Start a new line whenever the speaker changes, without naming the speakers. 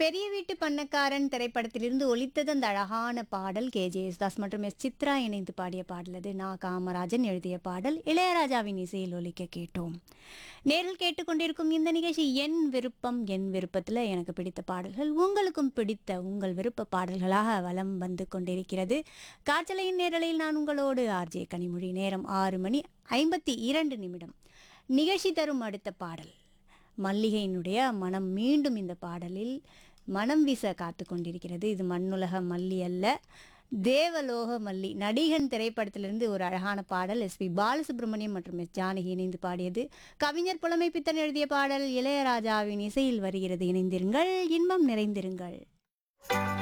பெரிய வீட்டு பண்ணக்காரன் திரைப்படத்திலிருந்து ஒலித்தது அந்த அழகான பாடல் கே ஜே யேசுதாஸ் மற்றும் எஸ் சித்ரா இணைந்து பாடிய பாடல் அது நா காமராஜன் எழுதிய பாடல் இளையராஜாவின் இசையில் ஒலிக்க கேட்டோம் நேரில் கேட்டுக்கொண்டிருக்கும் இந்த நிகழ்ச்சி என் விருப்பம் என் விருப்பத்தில் எனக்கு பிடித்த பாடல்கள் உங்களுக்கும் பிடித்த உங்கள் விருப்ப பாடல்களாக வலம் வந்து கொண்டிருக்கிறது காற்றலையின் நேரலையில் நான் உங்களோடு ஆர்ஜே கனிமொழி நேரம் ஆறு மணி ஐம்பத்தி இரண்டு நிமிடம் நிகழ்ச்சி தரும் அடுத்த பாடல் மல்லிகையினுடைய மனம் மீண்டும் இந்த பாடலில் மனம் வீச காத்து கொண்டிருக்கிறது இது மண்ணுலக மல்லி அல்ல தேவலோக மல்லி நடிகன் திரைப்படத்திலிருந்து ஒரு அழகான பாடல் எஸ் பி பாலசுப்ரமணியம் மற்றும் எஸ் ஜானகி இணைந்து பாடியது கவிஞர் புலமை பித்தன் எழுதிய பாடல் இளையராஜாவின் இசையில் வருகிறது இணைந்திருங்கள் இன்பம் நிறைந்திருங்கள்